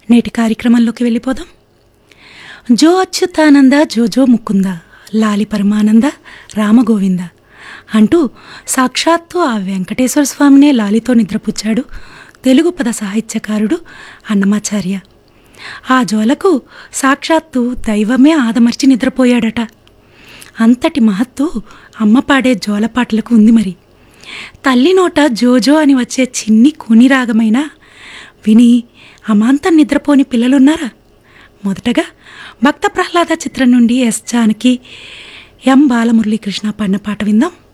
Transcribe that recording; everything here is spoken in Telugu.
నేటి కార్యక్రమంలోకి వెళ్ళిపోదాం జో అచ్యుతానంద జో జో ముకుంద లాలి పరమానంద రామగోవింద అంటూ సాక్షాత్తు ఆ వెంకటేశ్వర స్వామినే లాలితో నిద్రపుచ్చాడు తెలుగు పద సాహిత్యకారుడు అన్నమాచార్య ఆ జోలకు సాక్షాత్తు దైవమే ఆదమర్చి నిద్రపోయాడట అంతటి మహత్తు అమ్మ పాడే జోలపాటలకు ఉంది మరి తల్లి నోట జోజో అని వచ్చే చిన్ని కూని రాగమైనా విని అమాంతం నిద్రపోని పిల్లలున్నారా మొదటగా భక్త ప్రహ్లాద చిత్రం నుండి ఎస్ జానకి ఎం బాలమురళీకృష్ణ పాడిన పాట విందాం